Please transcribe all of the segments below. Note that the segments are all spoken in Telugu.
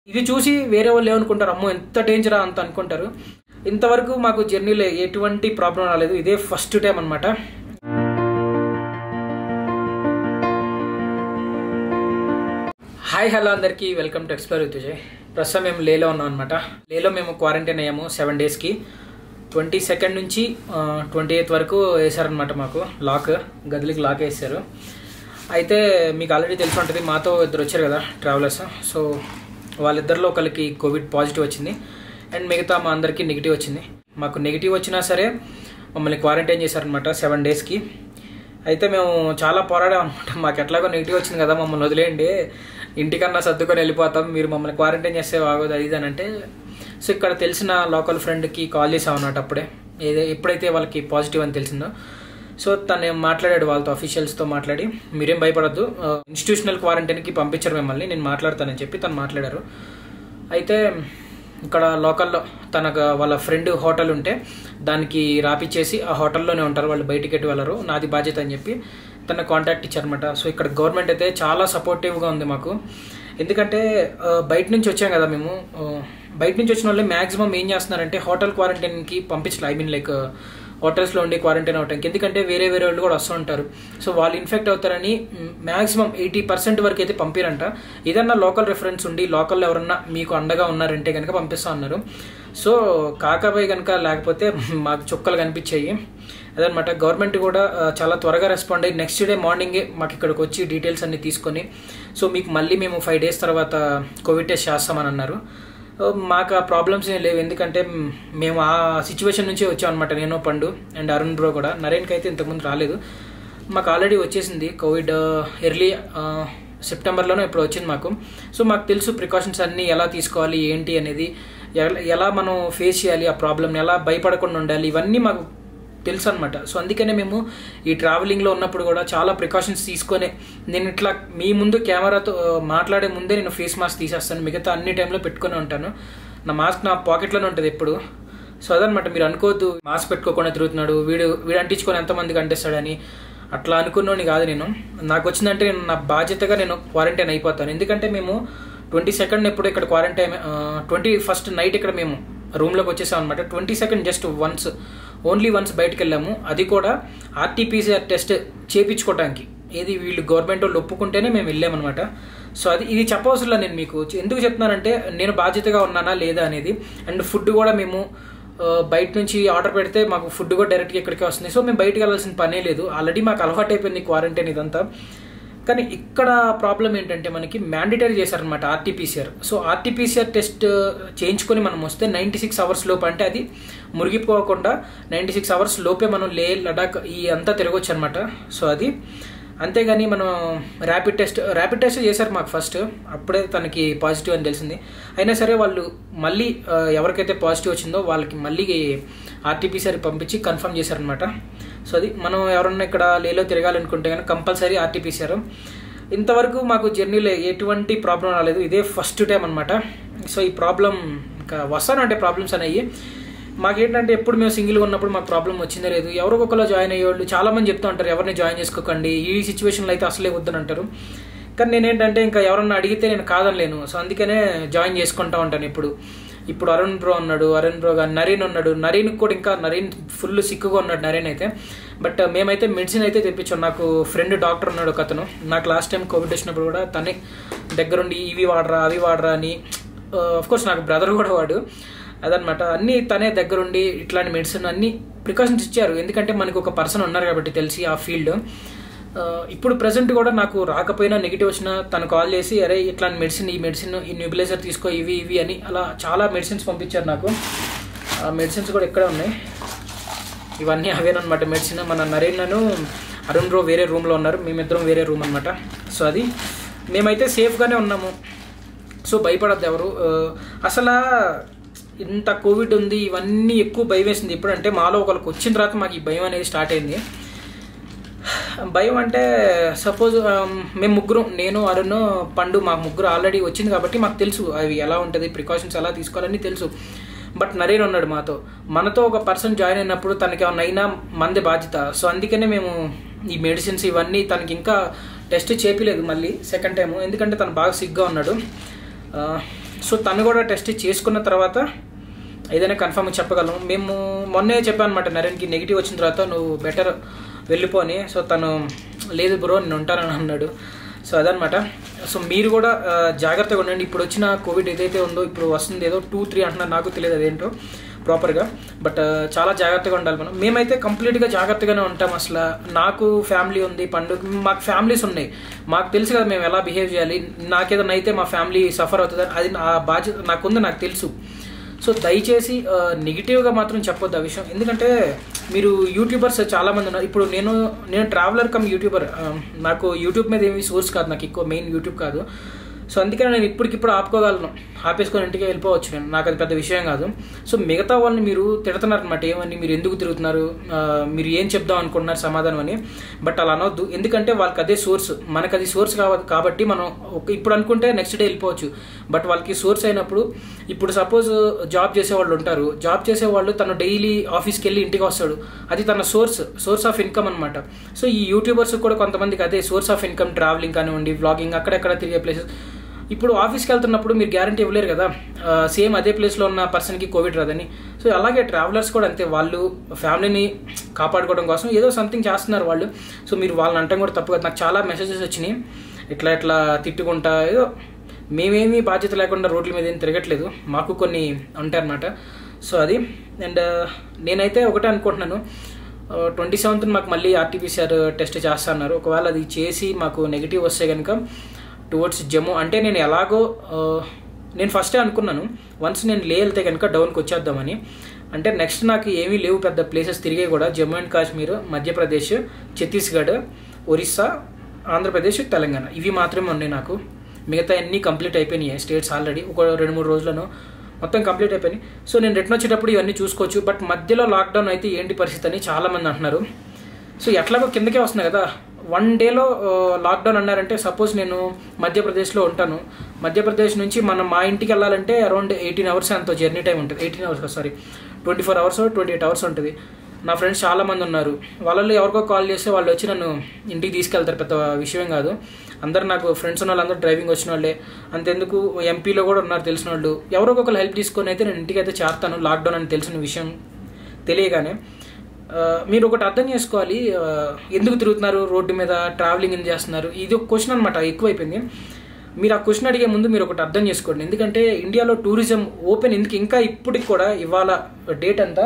ఇది చూసి వేరే వాళ్ళు ఏమనుకుంటారు అమ్మో ఎంత డేంజరా అంత అనుకుంటారు ఇంతవరకు మాకు జర్నీలో ఎటువంటి ప్రాబ్లం రాలేదు ఇదే ఫస్ట్ టైం అనమాట హాయ్ హలో అందరికీ welcome to explore with Vijay ప్రస్తుతం మేము లేలో ఉన్నాం అనమాట లేలో మేము క్వారంటైన్ అయ్యాము సెవెన్ డేస్కి ట్వంటీ సెకండ్ నుంచి ట్వంటీ ఎయిత్ వరకు వేశారనమాట మాకు లాక్ గదిలికి లాక్ వేసారు అయితే మీకు ఆల్రెడీ తెలిసి ఉంటుంది మాతో ఇద్దరు వచ్చారు కదా ట్రావెలర్స్ సో వాళ్ళిద్దరిలో ఒకరికి కోవిడ్ పాజిటివ్ వచ్చింది అండ్ మిగతా మా అందరికీ నెగిటివ్ వచ్చింది మాకు నెగిటివ్ వచ్చినా సరే మమ్మల్ని క్వారంటైన్ చేశారనమాట సెవెన్ డేస్కి అయితే మేము చాలా పోరాడాం అనమాట మాకు ఎట్లాగో నెగిటివ్ వచ్చింది కదా మమ్మల్ని వదిలేయండి ఇంటికన్నా సర్దుకొని వెళ్ళిపోతాం మీరు మమ్మల్ని క్వారంటైన్ చేస్తే బాగోదు అది ఇది అని అంటే సో ఇక్కడ తెలిసిన లోకల్ ఫ్రెండ్కి కాల్ చేసాం అన్నమాట అప్పుడే ఏదో ఎప్పుడైతే వాళ్ళకి పాజిటివ్ అని తెలిసిందో సో తను మాట్లాడాడు వాళ్ళతో అఫీషియల్స్తో మాట్లాడి మీరేం భయపడద్దు ఇన్స్టిట్యూషనల్ క్వారంటైన్కి పంపించారు మిమ్మల్ని నేను మాట్లాడతానని చెప్పి తను మాట్లాడారు అయితే ఇక్కడ లోకల్లో తనకు వాళ్ళ ఫ్రెండ్ హోటల్ ఉంటే దానికి రాపిచ్చేసి ఆ హోటల్లోనే ఉంటారు వాళ్ళు బయటికి ఎటు వెళ్ళరు నాది బాధ్యత అని చెప్పి తన కాంటాక్ట్ ఇచ్చారనమాట సో ఇక్కడ గవర్నమెంట్ అయితే చాలా సపోర్టివ్గా ఉంది మాకు ఎందుకంటే ఆ, బయట నుంచి వచ్చాం కదా మేము ఆ, బయట నుంచి వచ్చిన వాళ్ళు మ్యాక్సిమం ఏం చేస్తున్నారంటే హోటల్ క్వారంటైన్కి పంపించలేదు ఐ మీన్ లైక్ హోటల్స్లో ఉండి క్వారంటైన్ అవటానికి ఎందుకంటే వేరే వేరే వాళ్ళు కూడా వస్తూ ఉంటారు సో వాళ్ళు ఇన్ఫెక్ట్ అవుతారని మ్యాక్సిమం ఎయిటీ పర్సెంట్ వరకు అయితే పంపిరంట ఏదన్నా లోకల్ రెఫరెన్స్ ఉండి లోకల్ ఎవరన్నా మీకు అండగా ఉన్నారంటే కనుక పంపిస్తా ఉన్నారు సో కాకపై కనుక లేకపోతే మాకు చుక్కలు కనిపించాయి అదనమాట గవర్నమెంట్ కూడా ఆ, చాలా త్వరగా రెస్పాండ్ అయ్యి నెక్స్ట్ డే మార్నింగే మాకు ఇక్కడికి వచ్చి డీటెయిల్స్ అన్ని తీసుకొని సో మీకు మళ్ళీ మేము ఫైవ్ డేస్ తర్వాత కోవిడ్ టెస్ట్ చేస్తామని అన్నారు ఆ, మాకు ఆ ప్రాబ్లమ్స్ ఏం లేవు ఎందుకంటే మ్, మేము ఆ సిచ్యువేషన్ నుంచే వచ్చాం అనమాట నేను పండు అండ్ అరుణ్ బ్రో కూడా నరేన్కి అయితే ఇంతకుముందు రాలేదు మాకు ఆల్రెడీ వచ్చేసింది కోవిడ్ ఎర్లీ సెప్టెంబర్లోనే ఇప్పుడు వచ్చింది మాకు సో మాకు తెలుసు ప్రికాషన్స్ అన్నీ ఎలా తీసుకోవాలి ఏంటి అనేది ఎల- ఎలా మనం ఫేస్ చేయాలి ఆ ప్రాబ్లమ్ని ఎలా భయపడకుండా ఉండాలి ఇవన్నీ మాకు తెలుసు అనమాట సో అందుకనే మేము ఈ ట్రావెలింగ్లో ఉన్నప్పుడు కూడా చాలా ప్రికాషన్స్ తీసుకొని నేను ఇట్లా మీ ముందు కెమెరాతో ఆ, మాట్లాడే ముందే నేను ఫేస్ మాస్క్ తీసేస్తాను మిగతా అన్ని టైంలో పెట్టుకొని ఉంటాను నా మాస్క్ నా పాకెట్లోనే ఉంటుంది ఎప్పుడు సో అదనమాట మీరు అనుకోవద్దు మాస్క్ పెట్టుకోకుండా తిరుగుతున్నాడు వీడు వీడు అంటించుకొని ఎంతమందికి అంటిస్తాడని అట్లా అనుకున్నోని కాదు నేను నాకు వచ్చిందంటే నేను నా బాధ్యతగా నేను క్వారంటైన్ అయిపోతాను ఎందుకంటే మేము ట్వంటీ సెకండ్ ఎప్పుడు ఇక్కడ క్వారంటైన్ ట్వంటీ ఫస్ట్ నైట్ ఇక్కడ మేము రూమ్లోకి వచ్చేసాం అనమాట twenty second just once only once బయటకు వెళ్ళాము అది కూడా ఆర్టీపీసీఆర్ టెస్ట్ చేయించుకోవడానికి ఏది వీళ్ళు గవర్నమెంట్ వాళ్ళు ఒప్పుకుంటేనే మేము వెళ్ళామన్నమాట సో అది ఇది చెప్పవసరం నేను మీకు ఎందుకు చెప్తున్నానంటే నేను బాధ్యతగా ఉన్నానా లేదా అనేది అండ్ ఫుడ్ కూడా మేము ఆ, బయట నుంచి ఆర్డర్ పెడితే మాకు ఫుడ్ కూడా డైరెక్ట్గా ఇక్కడికే వస్తుంది సో మేము బయటకు వెళ్ళాల్సిన పనే లేదు ఆల్రెడీ మాకు అలవాటు అయిపోయింది క్వారంటైన్ ఇదంతా కానీ ఇక్కడ ప్రాబ్లం ఏంటంటే మనకి మ్యాండేటరీ చేశారనమాట ఆర్టీపీసీఆర్ సో ఆర్టీపీసీఆర్ టెస్ట్ చేయించుకొని మనం వస్తే నైంటీ సిక్స్ అవర్స్ లోపు అంటే అది మురిగిపోకుండా నైంటీ సిక్స్ అవర్స్ లోపే మనం లే లడాక్ ఈ అంతా తిరగొచ్చు అనమాట సో అది అంతేగాని మనం ర్యాపిడ్ టెస్ట్ ర్యాపిడ్ టెస్ట్ చేశారు మాకు ఫస్ట్ అప్పుడే తనకి పాజిటివ్ అని తెలిసింది అయినా సరే వాళ్ళు మళ్ళీ ఆ, ఎవరికైతే పాజిటివ్ వచ్చిందో వాళ్ళకి మళ్ళీ ఆర్టీపీసీఆర్ పంపించి కన్ఫర్మ్ చేశారనమాట సో అది మనం ఎవరన్నా ఇక్కడ లేలో తిరగాలనుకుంటే కనుక కంపల్సరీ ఆర్టీపీసీఆర్ ఇంతవరకు మాకు జర్నీలో ఎటువంటి ప్రాబ్లం రాలేదు ఇదే ఫస్ట్ టైం అనమాట సో ఈ ప్రాబ్లం ఇంకా వస్తాను అంటే ప్రాబ్లమ్స్ అనేవి మాకేంటంటే ఎప్పుడు మేము సింగిల్గా ఉన్నప్పుడు మాకు ప్రాబ్లం వచ్చిందే లేదు ఎవరో ఒకరిలో జాయిన్ అయ్యేవాళ్ళు చాలా మంది చెప్తూ ఉంటారు ఎవరిని జాయిన్ చేసుకోకండి ఈ సిచ్యువేషన్లో అయితే అసలే వద్దని అంటారు కానీ నేనేంటంటే ఇంకా ఎవరన్నా అడిగితే నేను కాదనలేను సో అందుకనే జాయిన్ చేసుకుంటా ఉంటాను ఇప్పుడు ఇప్పుడు అరుణ్ బ్రో ఉన్నాడు అరుణ్ బ్రో కానీ నరీన్ ఉన్నాడు నరీన్ కూడా ఇంకా నరీన్ ఫుల్ సిక్కుగా ఉన్నాడు నరీన్ అయితే బట్ మేమైతే మెడిసిన్ అయితే తెప్పించాం నాకు ఫ్రెండ్ డాక్టర్ ఉన్నాడు ఒక అతను నాకు లాస్ట్ టైం కోవిడ్ వచ్చినప్పుడు కూడా తనే దగ్గరుండి ఇవి వాడరా అవి వాడరా అని కోర్స్ నాకు బ్రదర్ కూడా వాడు అదనమాట అన్నీ తనే దగ్గరుండి ఇట్లాంటి మెడిసిన్ అన్ని ప్రికాషన్స్ ఇచ్చారు ఎందుకంటే మనకు ఒక పర్సన్ ఉన్నారు కాబట్టి తెలిసి ఆ ఫీల్డ్ ఇప్పుడు ప్రజెంట్ కూడా నాకు రాకపోయినా నెగిటివ్ వచ్చినా తను కాల్ చేసి అరే ఇట్లాంటి మెడిసిన్ ఈ మెడిసిన్ ఈ న్యూబిలైజర్ తీసుకో ఇవి ఇవి అని అలా చాలా మెడిసిన్స్ పంపించారు నాకు ఆ మెడిసిన్స్ కూడా ఎక్కడ ఉన్నాయి ఇవన్నీ అవేనమాట మెడిసిన్ మన నరేన్లను అరుణ్ బ్రో వేరే రూమ్లో ఉన్నారు మేమిద్దరం వేరే రూమ్ అనమాట సో అది మేమైతే సేఫ్గానే ఉన్నాము సో భయపడద్దు ఎవరు ఆ, అసలు ఇంత కోవిడ్ ఉంది ఇవన్నీ ఎక్కువ భయం వేసింది ఎప్పుడంటే మాలో ఒకరికి వచ్చిన తర్వాత మాకు ఈ భయం అనేది స్టార్ట్ అయింది భయం అంటే సపోజ్ మేము ముగ్గురు నేను అరుణ్ పండు మాకు ముగ్గురు ఆల్రెడీ వచ్చింది కాబట్టి మాకు తెలుసు అవి ఎలా ఉంటుంది ప్రికాషన్స్ ఎలా తీసుకోవాలని తెలుసు బట్ నరేన్ ఉన్నాడు మాతో మనతో ఒక పర్సన్ జాయిన్ అయినప్పుడు తనకి ఏమన్నా అయినా మంది బాధ్యత సో అందుకనే మేము ఈ మెడిసిన్స్ ఇవన్నీ తనకి ఇంకా టెస్ట్ చేపిలేదు మళ్ళీ సెకండ్ టైము ఎందుకంటే తను బాగా సిగ్గా ఉన్నాడు ఆ, సో తను కూడా టెస్ట్ చేసుకున్న తర్వాత ఏదైనా కన్ఫర్మ్ చెప్పగలం మేము మొన్నే చెప్పాను అనమాట నరేన్కి నెగిటివ్ వచ్చిన తర్వాత నువ్వు బెటర్ వెళ్ళిపోని సో తను లేదు బ్రో నేను ఉంటానని అన్నాడు సో అదనమాట సో మీరు కూడా ఆ, జాగ్రత్తగా ఉండండి ఇప్పుడు వచ్చిన కోవిడ్ ఏదైతే ఉందో ఇప్పుడు వస్తుంది ఏదో టూ త్రీ అంటున్నారు నాకు తెలియదు అదేంటో ప్రాపర్గా బట్ చాలా జాగ్రత్తగా ఉండాలి మనం మేమైతే కంప్లీట్గా జాగ్రత్తగానే ఉంటాం అసలు నాకు ఫ్యామిలీ ఉంది పండుగ మాకు ఫ్యామిలీస్ ఉన్నాయి మాకు తెలుసు కదా మేము ఎలా బిహేవ్ చేయాలి నాకేదైనా అయితే మా ఫ్యామిలీ సఫర్ అవుతుంది అది ఆ బాధ్యత నాకుంది నాకు తెలుసు సో దయచేసి ఆ, నెగిటివ్గా మాత్రం చెప్పొద్దు ఆ విషయం ఎందుకంటే మీరు యూట్యూబర్స్ చాలామంది ఉన్నారు ఇప్పుడు నేను నేను ట్రావెలర్ కమ్ యూట్యూబర్ ఆ, నాకు యూట్యూబ్ మీద ఏమి సోర్స్ కాదు నాకు ఎక్కువ మెయిన్ యూట్యూబ్ కాదు సో అందుకని నేను ఇప్పటికిప్పుడు ఆపుకోగలను ఆపేసుకొని ఇంటికి వెళ్ళిపోవచ్చు నేను నాకు అది పెద్ద విషయం కాదు సో మిగతా వాళ్ళని మీరు తిడుతున్నారు అనమాట ఏమని మీరు ఎందుకు తిరుగుతున్నారు ఆ, మీరు ఏం చెప్దాం అనుకుంటున్నారు సమాధానం అని బట్ అలా అనొద్దు ఎందుకంటే వాళ్ళకి అదే సోర్స్ మనకు అది సోర్స్ కావాలి కాబట్టి మనం ఒక- ఇప్పుడు అనుకుంటే నెక్స్ట్ డే వెళ్ళిపోవచ్చు బట్ వాళ్ళకి సోర్స్ అయినప్పుడు ఇప్పుడు సపోజ్ జాబ్ చేసే వాళ్ళు ఉంటారు జాబ్ చేసే వాళ్ళు తను డైలీ ఆఫీస్కి వెళ్ళి ఇంటికి వస్తాడు అది తన సోర్స్ సోర్స్ ఆఫ్ ఇన్కమ్ అనమాట సో ఈ యూట్యూబర్స్ కూడా కొంతమందికి అదే సోర్స్ ఆఫ్ ఇన్కమ్ ట్రావెలింగ్ కానివ్వండి వ్లాగింగ్ అక్కడెక్కడ తిరిగే ప్లేసెస్ ఇప్పుడు ఆఫీస్కి వెళ్తున్నప్పుడు మీరు గ్యారంటీ ఇవ్వలేరు కదా సేమ్ అదే ప్లేస్లో ఉన్న పర్సన్కి కోవిడ్ రాదని సో అలాగే ట్రావెలర్స్ కూడా అంతే వాళ్ళు ఫ్యామిలీని కాపాడుకోవడం కోసం ఏదో సంథింగ్ చేస్తున్నారు వాళ్ళు సో మీరు వాళ్ళని అంటాం కూడా తప్పు కదా నాకు చాలా మెసేజెస్ వచ్చినాయి ఇట్లా ఇట్లా తిట్టుకుంటా ఏదో మేమేమీ బాధ్యత లేకుండా రోడ్ల మీద ఏం తిరగట్లేదు మాకు కొన్ని ఉంటాయన్నమాట సో అది అండ్ నేనైతే ఒకటే అనుకుంటున్నాను ట్వంటీ సెవెంత్ మాకు మళ్ళీ ఆర్టీపీసీఆర్ టెస్ట్ చేస్తున్నారు ఒకవేళ అది చేసి మాకు నెగిటివ్ వస్తే కనుక టువర్డ్స్ జమ్మూ అంటే నేను ఎలాగో ఆ, నేను ఫస్టే అనుకున్నాను వన్స్ నేను లే వెళ్తే కనుక డౌన్కి వచ్చేద్దామని అంటే నెక్స్ట్ నాకు ఏమీ లేవు పెద్ద ప్లేసెస్ తిరిగే కూడా జమ్మూ అండ్ కాశ్మీర్ మధ్యప్రదేశ్ ఛత్తీస్గఢ్ ఒరిస్సా ఆంధ్రప్రదేశ్ తెలంగాణ ఇవి మాత్రమే ఉన్నాయి నాకు మిగతా అన్నీ కంప్లీట్ అయిపోయినాయి స్టేట్స్ ఆల్రెడీ ఒక రెండు మూడు రోజులను మొత్తం కంప్లీట్ అయిపోయినాయి సో నేను రిటర్న్ వచ్చేటప్పుడు ఇవన్నీ చూసుకోవచ్చు బట్ మధ్యలో లాక్డౌన్ అయితే ఏంటి పరిస్థితి అని చాలామంది అంటున్నారు సో ఎట్లాగో కిందకే వస్తున్నాయి కదా వన్ డేలో లాక్డౌన్ అన్నారంటే సపోజ్ నేను మధ్యప్రదేశ్లో ఉంటాను మధ్యప్రదేశ్ నుంచి మనం మా ఇంటికి వెళ్ళాలంటే అరౌండ్ ఎయిటీన్ అవర్స్ అంత జర్నీ టైం ఉంటుంది eighteen hours sorry twenty four hours twenty eight hours ఉంటుంది నా ఫ్రెండ్స్ చాలా మంది ఉన్నారు వాళ్ళలో ఎవరికో కాల్ చేస్తే వాళ్ళు వచ్చి నన్ను ఇంటికి తీసుకెళ్తారు పెద్ద విషయం కాదు అందరు నాకు ఫ్రెండ్స్ ఉన్న వాళ్ళందరూ డ్రైవింగ్ వచ్చిన వాళ్ళే అంతెందుకు ఎంపీలో కూడా ఉన్నారు తెలిసిన వాళ్ళు ఎవరో ఒకరు హెల్ప్ తీసుకొని అయితే నేను ఇంటికి అయితే చేస్తాను లాక్డౌన్ అని తెలిసిన విషయం తెలియగానే ఆ, మీరు ఒకటి అర్థం చేసుకోవాలి ఆ, ఎందుకు తిరుగుతున్నారు రోడ్డు మీద ట్రావెలింగ్ ఎందుకు చేస్తున్నారు ఇది ఒక క్వశ్చన్ అనమాట ఎక్కువైపోయింది మీరు ఆ క్వశ్చన్ అడిగే ముందు మీరు ఒకటి అర్థం చేసుకోండి ఎందుకంటే ఇండియాలో టూరిజం ఓపెన్ ఎందుకు ఇంకా ఇప్పటికి కూడా ఇవాళ డేట్ అంతా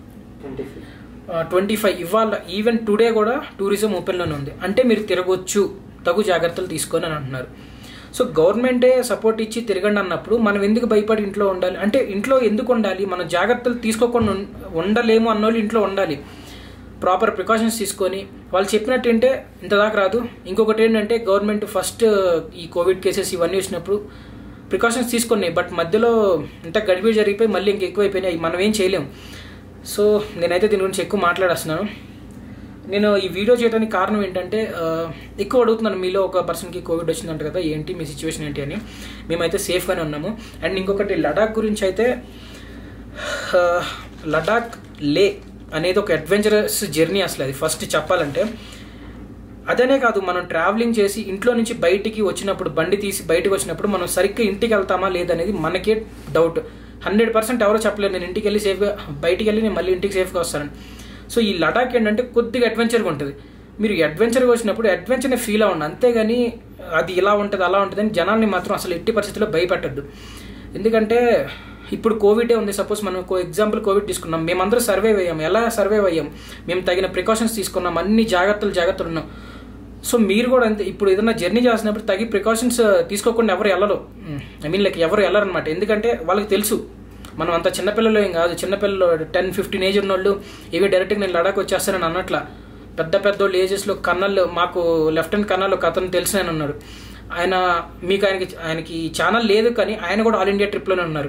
ట్వంటీ ఫైవ్ ఇవాళ ఈవెన్ టుడే కూడా టూరిజం ఓపెన్లోనే ఉంది అంటే మీరు తిరగొచ్చు తగు జాగ్రత్తలు తీసుకొని అని అంటున్నారు సో గవర్నమెంటే సపోర్ట్ ఇచ్చి తిరగండి అన్నప్పుడు మనం ఎందుకు భయపడి ఇంట్లో ఉండాలి అంటే ఇంట్లో ఎందుకు ఉండాలి మనం జాగ్రత్తలు తీసుకోకుండా ఉం- ఉండలేము అన్నోళ్ళు ఇంట్లో ఉండాలి ప్రాపర్ ప్రికాషన్స్ తీసుకొని వాళ్ళు చెప్పినట్టు ఏంటే ఇంత దాకా రాదు ఇంకొకటి ఏంటంటే గవర్నమెంట్ ఫస్ట్ ఈ కోవిడ్ కేసెస్ ఇవన్నీ వచ్చినప్పుడు ప్రికాషన్స్ తీసుకున్నాయి బట్ మధ్యలో ఇంత గడిబిడి జరిగిపోయి మళ్ళీ ఇంక ఎక్కువైపోయినాయి మనం ఏం చేయలేం సో నేనైతే దీని గురించి ఎక్కువ మాట్లాడేస్తున్నాను నేను ఈ వీడియో చేయడానికి కారణం ఏంటంటే ఆ, ఎక్కువ అడుగుతున్నాను మీలో ఒక పర్సన్కి కోవిడ్ వచ్చిందంట కదా ఏంటి మీ సిచ్యువేషన్ ఏంటి అని మేమైతే సేఫ్గానే ఉన్నాము అండ్ ఇంకొకటి లడాక్ గురించి అయితే ఆ, లడాక్ లే అనేది ఒక అడ్వెంచరస్ జర్నీ అసలు అది ఫస్ట్ చెప్పాలంటే అదనే కాదు మనం ట్రావెలింగ్ చేసి ఇంట్లో నుంచి బయటికి వచ్చినప్పుడు బండి తీసి బయటకు వచ్చినప్పుడు మనం సరిగ్గా ఇంటికి వెళ్తామా లేదనేది మనకే డౌట్ హండ్రెడ్ పర్సెంట్ ఎవరో చెప్పలేరు నేను ఇంటికి వెళ్ళి సేఫ్గా బయటికి వెళ్ళి నేను మళ్ళీ ఇంటికి సేఫ్గా వస్తాను సో ఈ లడాక్ ఏంటంటే కొద్దిగా అడ్వెంచర్గా ఉంటుంది మీరు అడ్వెంచర్గా వచ్చినప్పుడు అడ్వెంచర్ని ఫీల్ అవ్వండి అంతేగాని అది ఇలా ఉంటుంది అలా ఉంటుంది అని జనాల్ని మాత్రం అసలు ఎట్టి పరిస్థితుల్లో భయపెట్టద్దు ఎందుకంటే ఇప్పుడు కోవిడే ఉంది సపోజ్ మనం ఎగ్జాంపుల్ కోవిడ్ తీసుకున్నాం మేమందరూ సర్వైవ్ అయ్యాం ఎలా సర్వైవ్ అయ్యాం మేము తగిన ప్రికాషన్స్ తీసుకున్నాం అన్ని జాగ్రత్తలు జాగ్రత్తలు ఉన్నాం సో మీరు కూడా అంతే ఇప్పుడు ఏదైనా జర్నీ చేసినప్పుడు తగి ప్రికాషన్స్ తీసుకోకుండా ఎవరు వెళ్ళరు ఐ మీన్ లైక్ ఎవరు వెళ్ళరనమాట ఎందుకంటే వాళ్ళకి తెలుసు మనం అంత చిన్నపిల్లలు ఏం కాదు చిన్నపిల్లలు టెన్ ఫిఫ్టీన్ ఏజ్ ఉన్నోళ్ళు ఇవి డైరెక్ట్గా నేను లడాక్ వచ్చేస్తానని అన్నట్ల పెద్ద పెద్ద వాళ్ళు ఏజెస్లో కన్నల్ మాకు లెఫ్టినెంట్ కన్నల్ ఒక అతను తెలిసిన ఆయన ఉన్నారు ఆయన మీకు ఆయనకి ఆయనకి ఛానల్ లేదు కానీ ఆయన కూడా ఆల్ ఇండియా ట్రిప్లోనే ఉన్నారు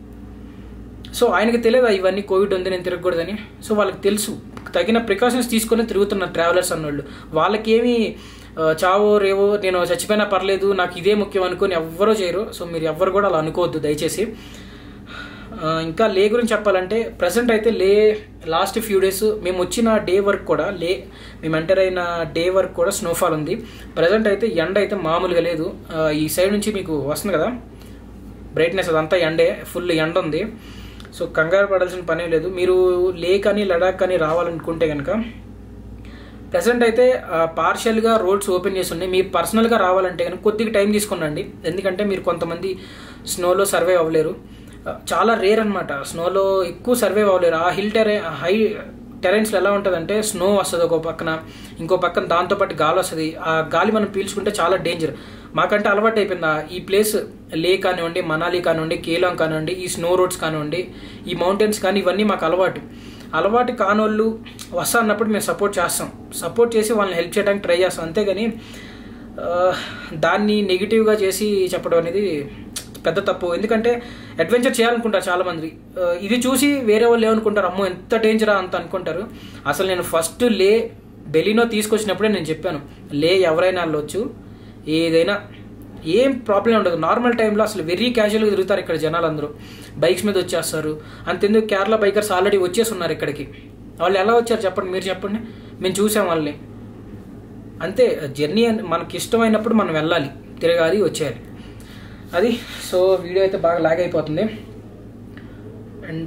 సో ఆయనకి తెలియదా ఇవన్నీ కోవిడ్ ఉంది నేను తిరగకూడదని సో వాళ్ళకి తెలుసు తగిన ప్రికాషన్స్ తీసుకొని తిరుగుతున్నారు ట్రావెలర్స్ అన్నోళ్ళు వాళ్ళకేమి ఆ, చావో రేవో నేను చచ్చిపోయినా పర్లేదు నాకు ఇదే ముఖ్యం అనుకొని ఎవ్వరూ చేయరు సో మీరు ఎవ్వరు కూడా అలా అనుకోవద్దు దయచేసి ఆ, ఇంకా లే గురించి చెప్పాలంటే ప్రజెంట్ అయితే లే లాస్ట్ ఫ్యూ డేస్ మేము వచ్చిన డే వర్క్ కూడా లే మేము ఎంటర్ అయిన డే వర్క్ కూడా స్నోఫాల్ ఉంది ప్రజెంట్ అయితే ఎండ అయితే మామూలుగా లేదు ఆ, ఈ సైడ్ నుంచి మీకు వస్తుంది కదా బ్రైట్నెస్ అదంతా ఎండే ఫుల్ ఎండ ఉంది సో కంగారు పడాల్సిన పనే లేదు మీరు లే కానీ లడాక్ కానీ రావాలనుకుంటే కనుక ప్రజెంట్ అయితే పార్షియల్గా రోడ్స్ ఓపెన్ చేసి ఉన్నాయి మీరు పర్సనల్గా రావాలంటే కనుక కొద్దిగా టైం తీసుకునండి ఎందుకంటే మీరు కొంతమంది స్నోలో సర్వే అవ్వలేరు ఆ, చాలా రేర్ అనమాట స్నోలో ఎక్కువ సర్వే అవ్వలేరు ఆ హిల్ టెరే హై టెరెన్స్లో ఎలా ఉంటుందంటే స్నో వస్తుంది ఒక పక్కన ఇంకో పక్కన దాంతోపాటు గాలి వస్తుంది ఆ గాలి మనం పీల్చుకుంటే చాలా డేంజర్ మాకంటే అలవాటు అయిపోయింది ఆ- ఈ ప్లేస్ లే కానివ్వండి మనాలి కానివ్వండి కేలాంగ్ కానివ్వండి ఈ స్నో రోడ్స్ కానివ్వండి ఈ మౌంటైన్స్ కానీ ఇవన్నీ మాకు అలవాటు అలవాటు కానోళ్ళు వస్తా అన్నప్పుడు మేము సపోర్ట్ చేస్తాం సపోర్ట్ చేసి వాళ్ళని హెల్ప్ చేయడానికి ట్రై చేస్తాం అంతేగాని ఆ, దాన్ని నెగిటివ్గా చేసి చెప్పడం అనేది పెద్ద తప్పు ఎందుకంటే అడ్వెంచర్ చేయాలనుకుంటారు చాలా మంది ఆ, ఇది చూసి వేరే వాళ్ళు ఏమనుకుంటారు అమ్మో ఎంత డేంజరా అంత అనుకుంటారు అసలు నేను ఫస్ట్ లే బెలినో తీసుకొచ్చినప్పుడే నేను చెప్పాను లే ఎవరైనా వెళ్ళొచ్చు ఏదైనా ఏం ప్రాబ్లం ఉండదు నార్మల్ టైంలో అసలు వెరీ క్యాజువల్గా తిరుగుతారు ఇక్కడ జనాలు అందరూ బైక్స్ మీద వచ్చేస్తారు అంతెందుకు కేరళ బైకర్స్ ఆల్రెడీ వచ్చేసి ఉన్నారు ఇక్కడికి వాళ్ళు ఎలా వచ్చారు చెప్పండి మీరు చెప్పండి మేము చూసాం వాళ్ళని అంతే జర్నీ అని మనకి ఇష్టమైనప్పుడు మనం వెళ్ళాలి తిరగాలి వచ్చేయాలి అది సో వీడియో అయితే బాగా లాగ్ అయిపోతుంది అండ్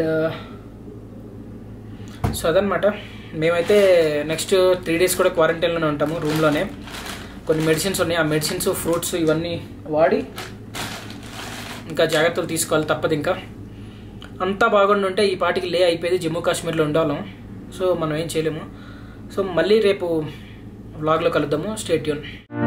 సో అదనమాట మేమైతే నెక్స్ట్ త్రీ డేస్ కూడా క్వారంటైన్లోనే ఉంటాము రూమ్లోనే కొన్ని మెడిసిన్స్ ఉన్నాయి ఆ మెడిసిన్స్ ఫ్రూట్స్ ఇవన్నీ వాడి ఇంకా జాగ్రత్తలు తీసుకోవాలి తప్పదు ఇంకా అంతా బాగుండి ఉంటే ఈ పాటికి లే అయిపోయేది జమ్మూ కాశ్మీర్లో ఉండాలం సో మనం ఏం చేయలేము సో మళ్ళీ రేపు వ్లాగ్లో కలుద్దాము స్టేట్యూన్